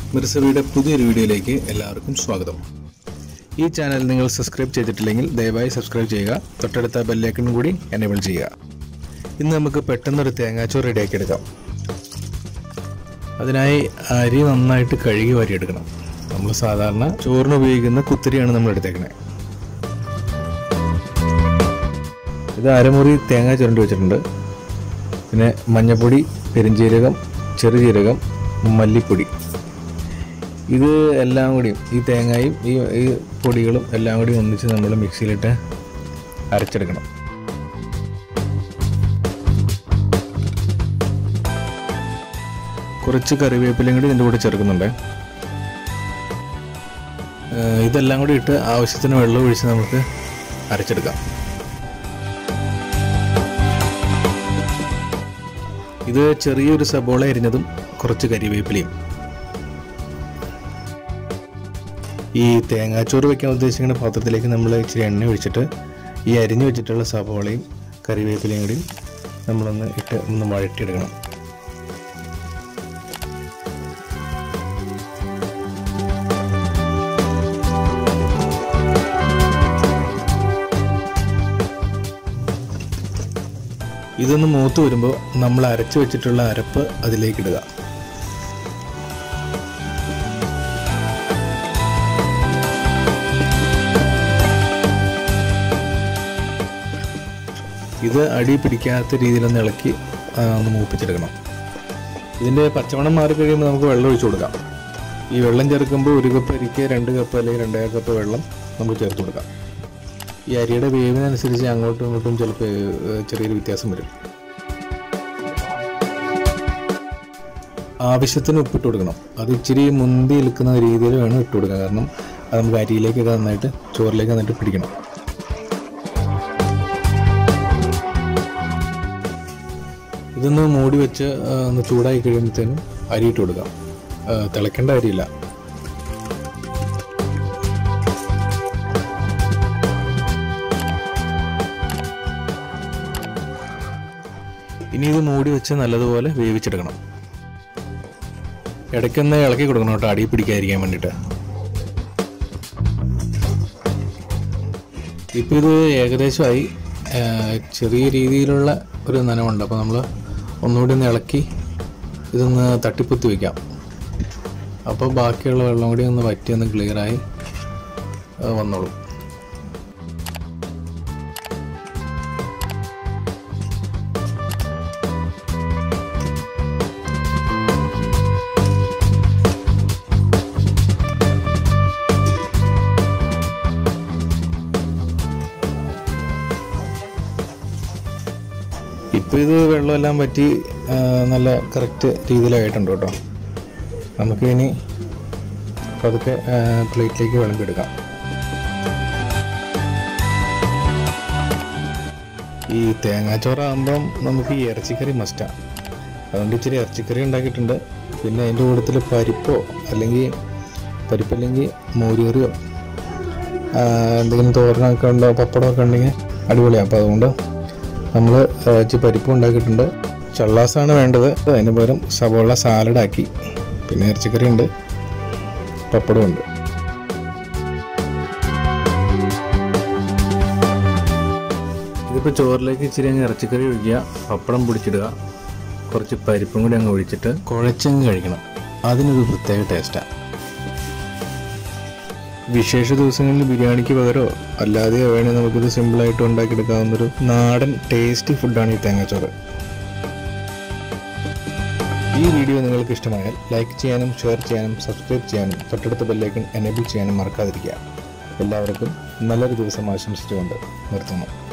മിർസവിയുടെ പുതിയൊരു വീഡിയോയിലേക്ക് എല്ലാവർക്കും സ്വാഗതം ഈ ചാനൽ നിങ്ങൾ സബ്സ്ക്രൈബ് ചെയ്തിട്ടില്ലെങ്കിൽ ദയവായി സബ്സ്ക്രൈബ് ചെയ്യുക തൊട്ടടുത്ത ബെല്ലൈക്കണും കൂടി എനേബിൾ ചെയ്യുക ഇന്ന് നമുക്ക് പെട്ടെന്നൊരു തേങ്ങാച്ചോറ് റെഡിയാക്കി എടുക്കാം അതിനായി അരി നന്നായിട്ട് കഴുകി വാരിയെടുക്കണം നമ്മൾ സാധാരണ ചോറിന് ഉപയോഗിക്കുന്ന കുത്തിരിയാണ് നമ്മൾ എടുത്തേക്കണേ ഇത് അരമുറി തേങ്ങ ചുരണ്ടി വെച്ചിട്ടുണ്ട് പിന്നെ മഞ്ഞപ്പൊടി പെരിഞ്ജീരകം ചെറുജീരകം മല്ലിപ്പൊടി ഇത് എല്ലാം കൂടിയും ഈ തേങ്ങയും ഈ ഈ പൊടികളും എല്ലാം കൂടി ഒന്നിച്ച് നമ്മൾ മിക്സിയിലിട്ട് അരച്ചെടുക്കണം കുറച്ച് കറിവേപ്പിലയും കൂടി ഇതിൻ്റെ കൂടെ ചേർക്കുന്നുണ്ട് ഏഹ് ഇതെല്ലാം കൂടി ഇട്ട് ആവശ്യത്തിന് വെള്ളം ഒഴിച്ച് നമുക്ക് അരച്ചെടുക്കാം ഇത് ചെറിയൊരു സബോള അരിഞ്ഞതും കുറച്ച് കരിവേപ്പിലയും ഈ തേങ്ങാച്ചോറ് വെക്കാൻ ഉദ്ദേശിക്കുന്ന പാത്രത്തിലേക്ക് നമ്മൾ ഇച്ചിരി എണ്ണ ഒഴിച്ചിട്ട് ഈ അരിഞ്ഞു വെച്ചിട്ടുള്ള സബോളയും കറിവേപ്പിലയും കൂടി നമ്മളൊന്ന് ഇട്ട് ഒന്ന് വഴറ്റിയെടുക്കണം ഇതൊന്ന് മൂത്ത് വരുമ്പോൾ നമ്മൾ അരച്ചു വെച്ചിട്ടുള്ള അരപ്പ് അതിലേക്ക് ഇടുക ഇത് അടി പിടിക്കാത്ത രീതിയിലൊന്ന് ഇളക്കി ആ, ഒന്ന് മൂപ്പിച്ചെടുക്കണം ഇതിൻ്റെ പച്ചമണം മാറി കഴിയുമ്പോൾ നമുക്ക് വെള്ളം ഒഴിച്ചു കൊടുക്കാം ഈ വെള്ളം ചേർക്കുമ്പോൾ ഒരു കപ്പ് അരിക്ക് രണ്ട് കപ്പ് അല്ലെങ്കിൽ രണ്ടര കപ്പ് വെള്ളം നമുക്ക് ചേർത്ത് കൊടുക്കാം ഈ അരിയുടെ വേവിനനുസരിച്ച് അങ്ങോട്ടും ഇങ്ങോട്ടും ചിലപ്പോൾ ഏഹ്, ചെറിയൊരു വ്യത്യാസം വരും ആവശ്യത്തിന് ഉപ്പിട്ട് കൊടുക്കണം അത് ഇച്ചിരി മുന്തി നിൽക്കുന്ന രീതിയിൽ വേണം ഇട്ട് കൊടുക്കാൻ കാരണം അത് നമുക്ക് അരിയിലേക്കൊക്കെ നന്നായിട്ട് ചോറിലേക്ക് നന്നായിട്ട് പിടിക്കണം ഇതൊന്ന് മൂടി വെച്ച് ആ, ഒന്ന് ചൂടായി കഴിയുമ്പോഴത്തേനും അരി ഇട്ട് കൊടുക്കാം ആ, തിളയ്ക്കേണ്ട അരിയില്ല ഇനി ഇത് മൂടി വെച്ച് നല്ലതുപോലെ വേവിച്ചെടുക്കണം ഇടയ്ക്കൊന്ന് ഇളക്കി കൊടുക്കണം കേട്ടോ അടി പിടിക്കാതിരിക്കാൻ വേണ്ടിയിട്ട് ഇപ്പം ഇത് ഏകദേശമായി ആ, ചെറിയ രീതിയിലുള്ള ഒരു നനവുണ്ട് അപ്പോൾ നമ്മൾ ഒന്നുകൂടി ഒന്ന് ഇളക്കി ഇതൊന്ന് തട്ടിപ്പൊത്തി വയ്ക്കാം അപ്പോൾ ബാക്കിയുള്ള വെള്ളം കൂടി ഒന്ന് വറ്റി ഒന്ന് ക്ലിയറായി വന്നോളും ഇപ്പോൾ ഇത് വെള്ളമെല്ലാം വറ്റി ആ, നല്ല കറക്റ്റ് രീതിയിലായിട്ടുണ്ട് കേട്ടോ നമുക്ക് ഇനി പതുക്കെ ആ, പ്ലേറ്റിലേക്ക് വിളമ്പെടുക്കാം ഈ തേങ്ങാച്ചോറാകുമ്പം നമുക്ക് ഈ ഇറച്ചിക്കറി മസ്റ്റാണ് അതുകൊണ്ട് ഇച്ചിരി ഇറച്ചിക്കറി ഉണ്ടാക്കിയിട്ടുണ്ട് പിന്നെ അതിൻ്റെ കൂട്ടത്തിൽ പരിപ്പോ അല്ലെങ്കിൽ പരിപ്പല്ലെങ്കിൽ മോരുകറിയോ ആ, എന്തെങ്കിലും തോരനൊക്കെ ഉണ്ടോ പപ്പടമൊക്കെ ഉണ്ടെങ്കിൽ അടിപൊളിയാണ് അപ്പോൾ അതുകൊണ്ട് നമ്മൾ ഇച്ചിരി പരിപ്പും ഉണ്ടാക്കിയിട്ടുണ്ട് ചള്ളാസാണ് വേണ്ടത് അതിന് പകരം സവോള സാലഡാക്കി പിന്നെ ഇറച്ചിക്കറി ഉണ്ട് പപ്പടം ഉണ്ട് ഇതിപ്പോൾ ചോറിലേക്ക് ഇച്ചിരി അങ്ങ് ഇറച്ചിക്കറി ഒഴിക്കുക പപ്പടം പൊടിച്ചിടുക കുറച്ച് പരിപ്പും കൂടി അങ്ങ് ഒഴിച്ചിട്ട് കുഴച്ചങ്ങ് കഴിക്കണം അതിനൊരു പ്രത്യേക ടേസ്റ്റാണ് വിശേഷ ദിവസങ്ങളിൽ ബിരിയാണിക്ക് പകരമോ അല്ലാതെയോ വേണേൽ നമുക്കിത് സിമ്പിളായിട്ട് ഉണ്ടാക്കിയെടുക്കാവുന്നൊരു നാടൻ ടേസ്റ്റി ഫുഡാണ് ഈ തേങ്ങാച്ചോറ് ഈ വീഡിയോ നിങ്ങൾക്ക് ഇഷ്ടമായാൽ ലൈക്ക് ചെയ്യാനും ഷെയർ ചെയ്യാനും സബ്സ്ക്രൈബ് ചെയ്യാനും തൊട്ടടുത്ത ബെല്ലൈക്കൺ എനേബിൾ ചെയ്യാനും മറക്കാതിരിക്കുക എല്ലാവർക്കും നല്ലൊരു ദിവസം ആശംസിച്ചുകൊണ്ട് നിർത്തുന്നു